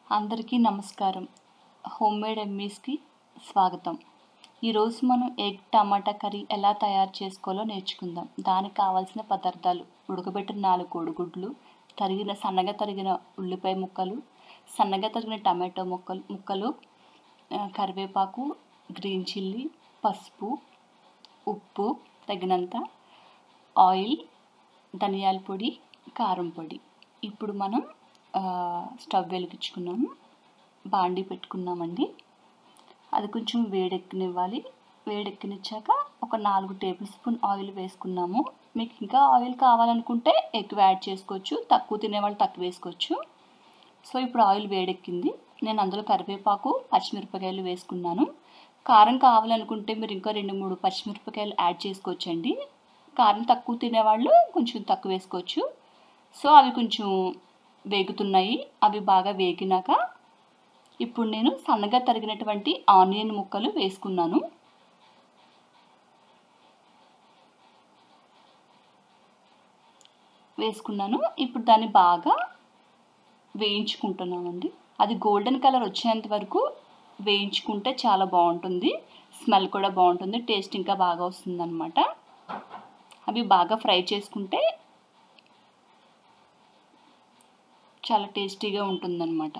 అందరికీ నమస్కారం home made ఎమ్మీస్కి స్వాగతం ఈరోజు మనం ఎగ్ టమాటా కర్రీ ఎలా తయారు చేసుకోవాలో నేర్చుకుందాం దానికి కావాల్సిన పదార్థాలు ఉడకబెట్టిన నాలుగు కోడిగుడ్లు తరిగిన సన్నగా తరిగిన ఉల్లిపాయ ముక్కలు సన్నగా తరిగిన టమాటో ముక్కలు ముక్కలు ఆ, కరివేపాకు గ్రీన్ చిల్లీ పసుపు ఉప్పు తగినంత ఆయిల్ ధనియాల పొడి కారం పొడి ఇప్పుడు మనం ఆ, స్టవ్ వెలిగించుకున్నాము బాండి పెట్టుకున్నామండి అది కొంచెం వేడెక్కనివ్వాలి వేడెక్కనిచ్చాక ఒక నాలుగు టేబుల్ స్పూన్ ఆయిల్ వేసుకున్నాము మీకు ఇంకా ఆయిల్ కావాలనుకుంటే ఎక్కువ యాడ్ చేసుకోవచ్చు తక్కువ తినేవాళ్ళు తక్కువ వేసుకోవచ్చు సో ఇప్పుడు ఆయిల్ వేడెక్కింది నేను అందులో కరివేపాకు పచ్చిమిరపకాయలు వేసుకున్నాను కారం కావాలనుకుంటే మీరు ఇంకా రెండు మూడు పచ్చిమిరపకాయలు యాడ్ చేసుకోవచ్చండి కారం తక్కువ తినేవాళ్ళు కొంచెం తక్కువ వేసుకోవచ్చు సో అవి కొంచెం వేగుతున్నాయి అవి బాగా వేగినాక ఇప్పుడు నేను సన్నగా తరిగినటువంటి ఆనియన్ ముక్కలు వేసుకున్నాను వేసుకున్నాను ఇప్పుడు దాన్ని బాగా వేయించుకుంటున్నామండి అది గోల్డెన్ కలర్ వచ్చేంత వరకు వేయించుకుంటే చాలా బాగుంటుంది స్మెల్ కూడా బాగుంటుంది టేస్ట్ ఇంకా బాగా వస్తుంది అనమాట అవి బాగా ఫ్రై చేసుకుంటే చాలా టేస్టీగా ఉంటుందన్నమాట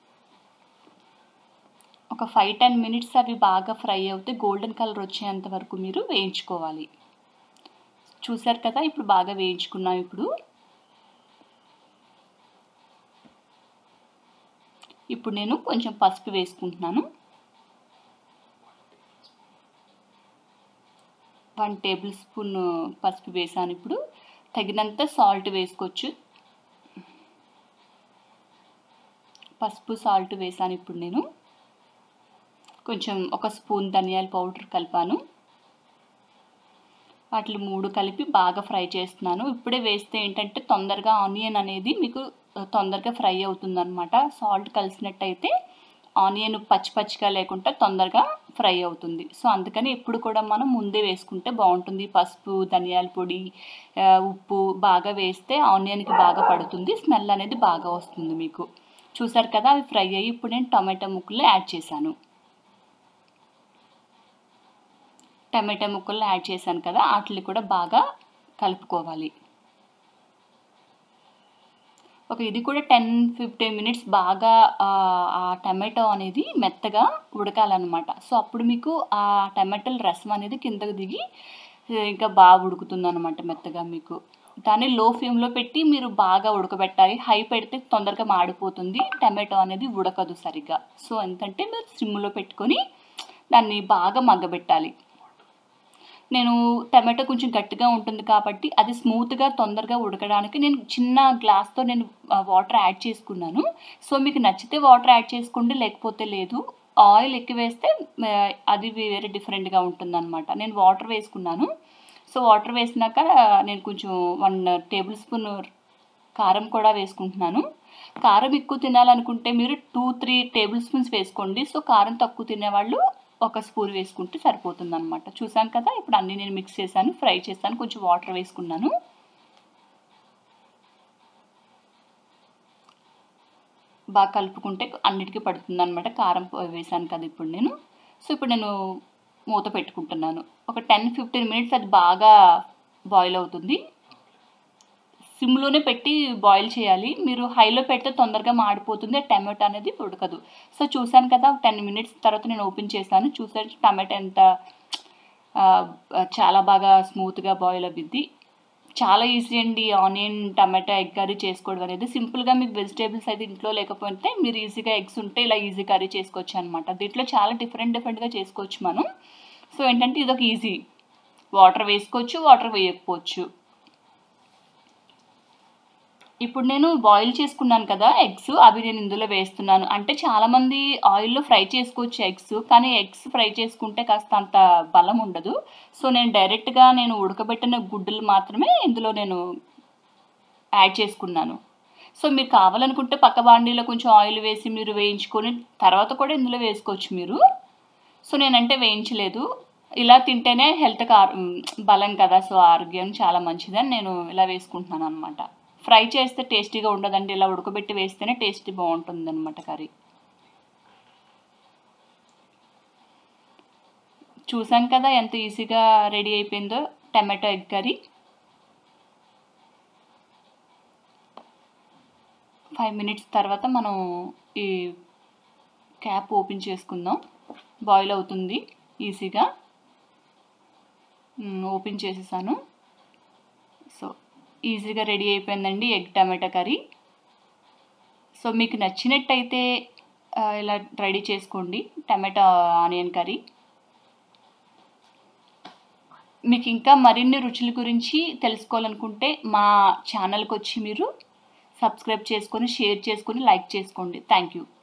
ఒక ఫైవ్ టెన్ మినిట్స్ అవి బాగా ఫ్రై అవుతే గోల్డెన్ కలర్ వచ్చేంత వరకు మీరు వేయించుకోవాలి చూసారు కదా ఇప్పుడు బాగా వేయించుకున్నాం ఇప్పుడు ఇప్పుడు నేను కొంచెం పసుపు వేసుకుంటున్నాను వన్ టేబుల్ స్పూన్ పసుపు వేసాను ఇప్పుడు తగినంత సాల్ట్ వేసుకోవచ్చు పసుపు సాల్ట్ వేసాను ఇప్పుడు నేను కొంచెం ఒక స్పూన్ ధనియాల పౌడర్ కలిపాను వాటిని మూడు కలిపి బాగా ఫ్రై చేస్తున్నాను ఇప్పుడే వేస్తే ఏంటంటే తొందరగా ఆనియన్ అనేది మీకు తొందరగా ఫ్రై అవుతుంది అనమాట సాల్ట్ కలిసినట్టయితే ఆనియన్ పచ్చి పచ్చిగా లేకుండా తొందరగా ఫ్రై అవుతుంది సో అందుకని ఎప్పుడు కూడా మనం ముందే వేసుకుంటే బాగుంటుంది పసుపు ధనియాల పొడి ఆ, ఉప్పు బాగా వేస్తే ఆనియన్కి బాగా పడుతుంది స్మెల్ అనేది బాగా వస్తుంది మీకు చూసారు కదా అవి ఫ్రై అయ్యి ఇప్పుడు నేను టమాటా ముక్కలు యాడ్ చేశాను టమాటా ముక్కలు యాడ్ చేశాను కదా వాటిని కూడా బాగా కలుపుకోవాలి ఒక ఇది కూడా టెన్ ఫిఫ్టీన్ మినిట్స్ బాగా ఆ, ఆ టమాటో అనేది మెత్తగా ఉడకాలన్నమాట సో అప్పుడు మీకు ఆ టమాటోల రసం అనేది కిందకు దిగి ఇంకా బాగా ఉడుకుతుంది అనమాట మెత్తగా మీకు దాన్ని లో ఫ్లేమ్లో పెట్టి మీరు బాగా ఉడకబెట్టాలి హై పెడితే తొందరగా మాడిపోతుంది టమాటో అనేది ఉడకదు సరిగ్గా సో ఎంతంటే మీరు సిమ్లో పెట్టుకొని దాన్ని బాగా మగ్గబెట్టాలి నేను టమాటో కొంచెం గట్టిగా ఉంటుంది కాబట్టి అది స్మూత్గా తొందరగా ఉడకడానికి నేను చిన్న గ్లాస్తో నేను వాటర్ యాడ్ చేసుకున్నాను సో మీకు నచ్చితే వాటర్ యాడ్ చేసుకోండి లేకపోతే లేదు ఆయిల్ ఎక్కువ వేస్తే ఆ, అది వేరే డిఫరెంట్గా ఉంటుంది అనమాట నేను వాటర్ వేసుకున్నాను సో వాటర్ వేసినాక నేను కొంచెం వన్ టేబుల్ స్పూన్ కారం కూడా వేసుకుంటున్నాను కారం ఎక్కువ తినాలనుకుంటే మీరు టూ త్రీ టేబుల్ స్పూన్స్ వేసుకోండి సో కారం తక్కువ తినేవాళ్ళు ఒక స్పూన్ వేసుకుంటే సరిపోతుంది అనమాట చూసాను కదా ఇప్పుడు అన్నీ నేను మిక్స్ చేశాను ఫ్రై చేశాను కొంచెం వాటర్ వేసుకున్నాను బాగా కలుపుకుంటే అన్నిటికీ పడుతుంది అనమాట కారం పో- వేసాను కదా ఇప్పుడు నేను సో ఇప్పుడు నేను మూత పెట్టుకుంటున్నాను ఒక టెన్ ఫిఫ్టీన్ మినిట్స్ అది బాగా బాయిల్ అవుతుంది సిమ్లోనే పెట్టి బాయిల్ చేయాలి మీరు హైలో పెడితే తొందరగా మాడిపోతుంది టమాటో అనేది ఉడకదు సో చూసాను కదా టెన్ మినిట్స్ తర్వాత నేను ఓపెన్ చేశాను చూసారు టమాటో ఎంత ఆ, చాలా బాగా స్మూత్గా బాయిల్ అవ్విద్ది చాలా ఈజీ అండి ఆనియన్ టమాటా ఎగ్ కర్రీ చేసుకోవడం అనేది సింపుల్గా మీకు వెజిటేబుల్స్ అయితే ఇంట్లో లేకపోతే మీరు ఈజీగా ఎగ్స్ ఉంటే ఇలా ఈజీ కర్రీ చేసుకోవచ్చు అనమాట దీంట్లో చాలా డిఫరెంట్ డిఫరెంట్గా చేసుకోవచ్చు మనం సో ఏంటంటే ఇది ఒక ఈజీ వాటర్ వేసుకోవచ్చు వాటర్ వేయకపోవచ్చు ఇప్పుడు నేను బాయిల్ చేసుకున్నాను కదా ఎగ్స్ అవి నేను ఇందులో వేస్తున్నాను అంటే చాలామంది ఆయిల్లో ఫ్రై చేసుకోవచ్చు ఎగ్స్ కానీ ఎగ్స్ ఫ్రై చేసుకుంటే కాస్త అంత బలం ఉండదు సో నేను డైరెక్ట్గా నేను ఉడకబెట్టిన గుడ్డలు మాత్రమే ఇందులో నేను యాడ్ చేసుకున్నాను సో మీరు కావాలనుకుంటే పక్క బాండీలో కొంచెం ఆయిల్ వేసి మీరు వేయించుకొని తర్వాత కూడా ఇందులో వేసుకోవచ్చు మీరు సో నేనంటే వేయించలేదు ఇలా తింటేనే హెల్త్కి ఆర్ బలం కదా సో ఆరోగ్యం చాలా మంచిదని నేను ఇలా వేసుకుంటున్నాను అనమాట ఫ్రై చేస్తే టేస్టీగా ఉండదండి ఇలా ఉడకబెట్టి వేస్తేనే టేస్టీ బాగుంటుంది అనమాట కర్రీ చూసాం కదా ఎంత ఈజీగా రెడీ అయిపోయిందో tomato egg curry five minutes తర్వాత మనం ఈ క్యాప్ ఓపెన్ చేసుకుందాం బాయిల్ అవుతుంది ఈజీగా మ్, ఓపెన్ చేసేసాను సో ఈజీగా రెడీ అయిపోయిందండి ఎగ్ టమాటా కర్రీ సో మీకు నచ్చినట్టయితే ఆ, ఇలా రెడీ చేసుకోండి టమాటా ఆనియన్ కర్రీ మీకు ఇంకా మరిన్ని రుచుల గురించి తెలుసుకోవాలనుకుంటే మా ఛానల్కి వచ్చి మీరు సబ్స్క్రైబ్ చేసుకొని షేర్ చేసుకొని లైక్ చేసుకోండి థ్యాంక్ యూ